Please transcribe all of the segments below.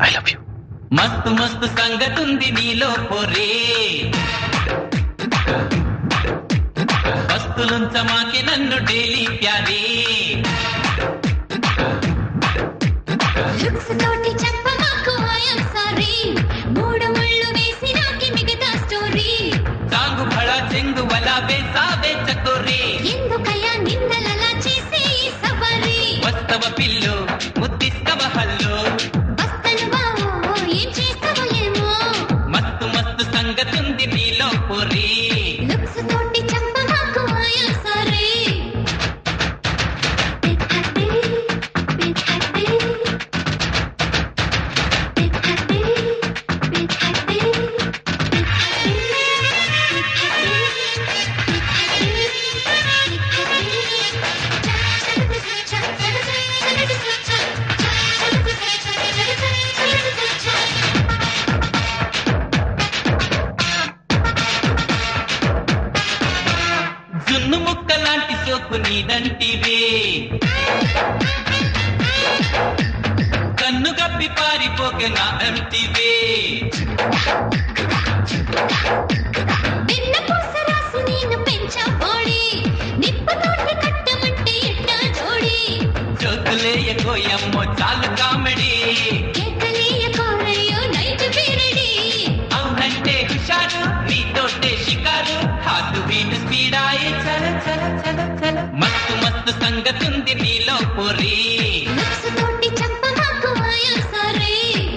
I love you మస్తు మస్తు సంగతుంది నీలో పొరే వస్తులుంచమాకి నన్ను డైలీ ప్యారే లుక్స్ తోటి చెప్ప మాకు ఐఎమ్ సారీ మూడు ముళ్ళు వేసి నాకి మిగతా స్టోరీ సాంగు భళ చెంగు వల వేసావే చకోరే ఎందుకయ్యా నిందలలా చేసే ఈ సవారీ వస్తవ పిల్లు ముద్దిస్తవ హల్లు వస్తను బావో ఏం చేస్తావో ఏమో మస్తు మస్తు సంగతుంది నీలో పొరే లుక్స్ తోటి చెప్ప మాకు ఐఎమ్ సారీ బిత్కతే బిత్కతే బిత్కతే బిత్కతే జున్ను ముక్క లాంటి సోకు నీదంటివే కన్ను కప్పి పారిపోకే నా అంటివే వెన్న పూస రాసి నేను పెంచా పోడి నిప్పుతోటి కట్టమంటే ఎట్టా జోడి జోకులేయ కోయమ్మో చాలు కామెడీ కేకలీయ కోరయ్యో నైట్ పీరడి అవునంటే హుషారు నీతోటే షికారు హాటు వీటు స్పీడాయే చల చల చల చల మస్తు మస్తు సంగతుంది నీలో పొరి లుక్స్ తోటి చంప మాకు ఆయా సరే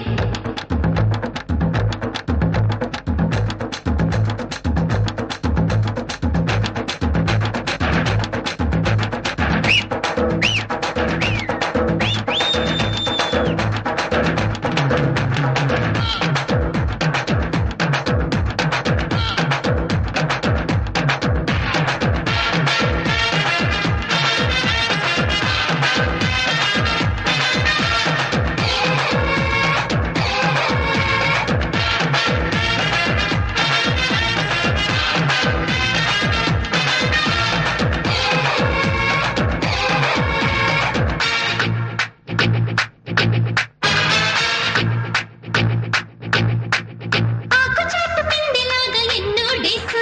ఆకు చాటు పిండిలాగా ఎన్నో డేసు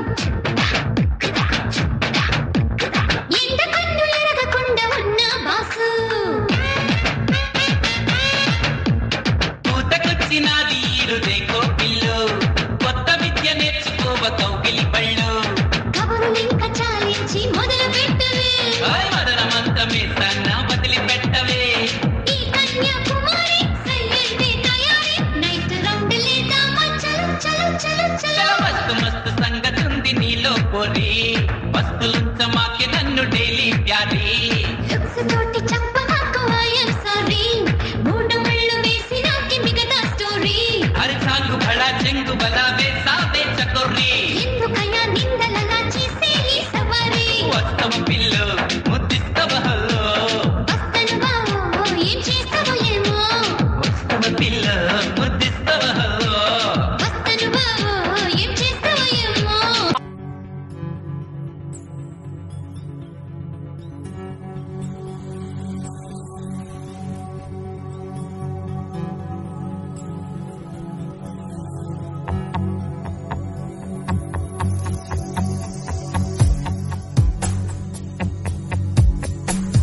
ఎండ కన్ను ఎరగకుండా ఉన్న బాసు పూతకొచ్చినాది ఈరుదేకో పిల్లు కొత్త విద్య నేర్చుకోవ కౌగిలి పళ్ళు కబురులింక చాలించి మొదలు పెట్టవే ఓయ్ మదనమంతమే సన్న వదిలి పెట్టవే ఈ కన్యాకుమారి సయ్యంది తయారీ నైట్ రౌండ్ లేదామా చలో చలో చలో చల చలో మస్తు మస్తు సంగతుంది నీలో పొరి వస్తులుంచ మాకి నన్ను డైలీ ప్యారీ లుక్స్ తోటి చంప